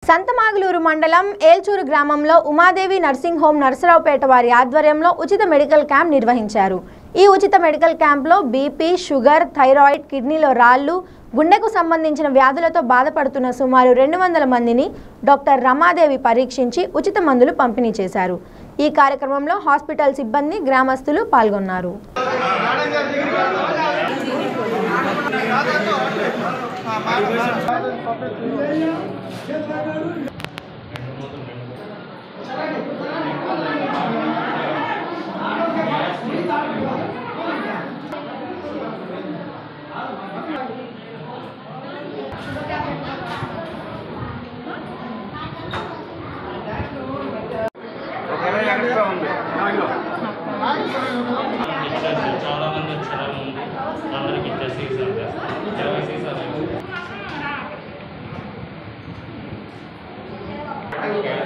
సంతమాగులూరు మండలం ఏల్చూరు గ్రామంలో Umadevi nursing home Narasaraopet వారి ఆధ్వర్యంలో ఉచిత మెడికల్ క్యాంప్ నిర్వహించారు ఈ ఉచిత మెడికల్ క్యాంప్లో బీపీ షుగర్ థైరాయిడ్ కిడ్నీలో రాళ్లు గుండెకు సంబంధించిన వ్యాధులతో బాధపడుతున్న సుమారు రెండు వందల మందిని డాక్టర్ రమాదేవి పరీక్షించి ఉచిత మందులు పంపిణీ చేశారు ఈ కార్యక్రమంలో హాస్పిటల్ సిబ్బంది గ్రామస్తులు పాల్గొన్నారు ఇచ్చేసి చాలా మంది వచ్చారు ఉంది అందరికి ఇచ్చేసి ఇస్తాం ఇరవై సీసాలు